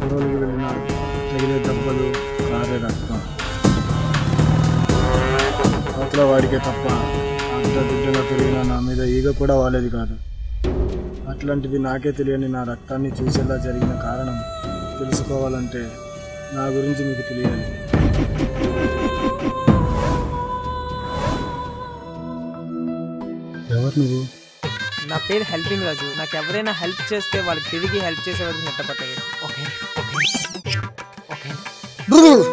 కంట్రోల్కి వెళ్ళిన తగిలే దెబ్బలు కారే రక్తం అవతల వాడికే తప్ప అంత దిడ్డగా పెరిగిన నా మీద ఈగ కూడా వాలేది కాదు అట్లాంటిది నాకే తెలియని నా రక్తాన్ని చూసేలా జరిగిన కారణం తెలుసుకోవాలంటే నా గురించి మీకు తెలియాలి ఎవరు నువ్వు నా పేరు హెల్పింగ్ రాజు నాకు ఎవరైనా హెల్ప్ చేస్తే వాళ్ళకి తిరిగి హెల్ప్ చేసే వరకు నెట్టపట్టాయి ఓకే ఓకే ఓకే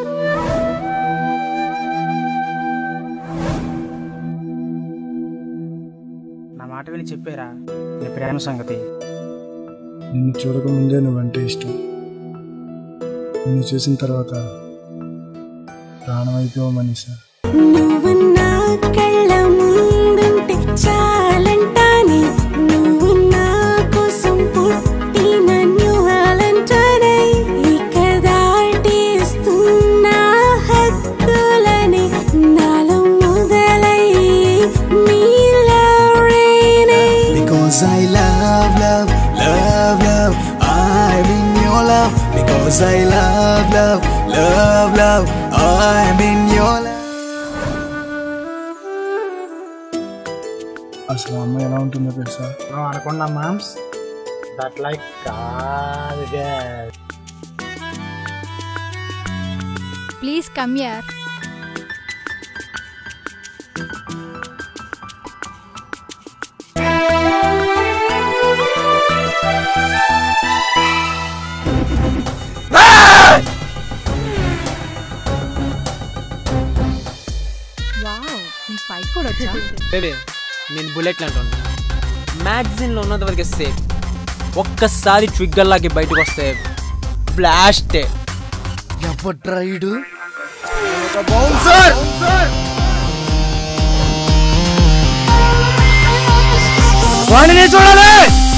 నా మాట విని చెప్పారా నీ ప్రేమ సంగతి నిన్ను చూడకముందే నువ్వంటే ఇష్టం నిన్ను చూసిన తర్వాత ప్రాణం అయిపోయావు మనీషా నువ్వు నా కళ్ళ ముందుంటే చాలంటానే నువ్వు నా కోసం పుట్టిన న్యూహాలంటానే ఇక దాటేస్తున్న హద్దులని నాలో మొదలై నీలారేనే Because I love, love, love, love. I'm in your love. Because I love, love, love, love. I'm in your love. అసలు అమ్మ ఎలా ఉంటుందో తెలుసా మనం అనుకున్న మామ్స్ దట్ లైక్ కాదు ప్లీజ్ కమ్ యార్ ఫైట్ కూడా వచ్చా బేబీ నేను బుల్లెట్ అంటున్నా మ్యాగజిన్లో ఉన్నంత వరకు సేఫ్ ఒక్కసారి ట్విగ్గర్ లాగి బయటకు వస్తే బ్లాస్టే ఎవడ్రైడు వాడిని చూడాలి